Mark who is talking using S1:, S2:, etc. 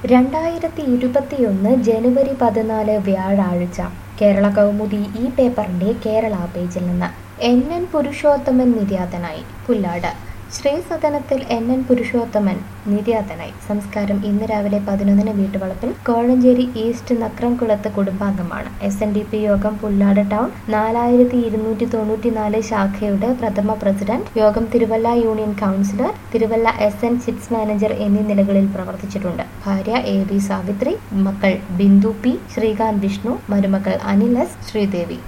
S1: രണ്ടായിരത്തി ഇരുപത്തിയൊന്ന് ജനുവരി പതിനാല് വ്യാഴാഴ്ച കേരള കൗമുദി ഈ പേപ്പറിന്റെ കേരള പേജിൽ നിന്ന് എൻ എൻ പുരുഷോത്തമൻ നിര്യാതനായി പുല്ലാട് ശ്രീസദനത്തിൽ എൻ എൻ പുരുഷോത്തമൻ നിര്യാതനായി സംസ്കാരം ഇന്ന് രാവിലെ പതിനൊന്നിന് വീട്ടുവളപ്പിൽ കോഴഞ്ചേരി ഈസ്റ്റ് നക്രംകുളത്ത് കുടുംബാംഗമാണ് S N D P Yogam Pullad town നാലായിരത്തി ഇരുന്നൂറ്റി തൊണ്ണൂറ്റിനാല് ശാഖയുടെ പ്രഥമ president Yogam Thiruvalla union councillor Thiruvalla S N chips manager എന്നീ നിലകളിൽ പ്രവർത്തിച്ചിട്ടുണ്ട് ഭാര്യ എ വി സാവിത്രി മക്കൾ ബിന്ദു പി ശ്രീകാന്ത് വിഷ്ണു മരുമകൾ അനിൽ എസ് ശ്രീദേവി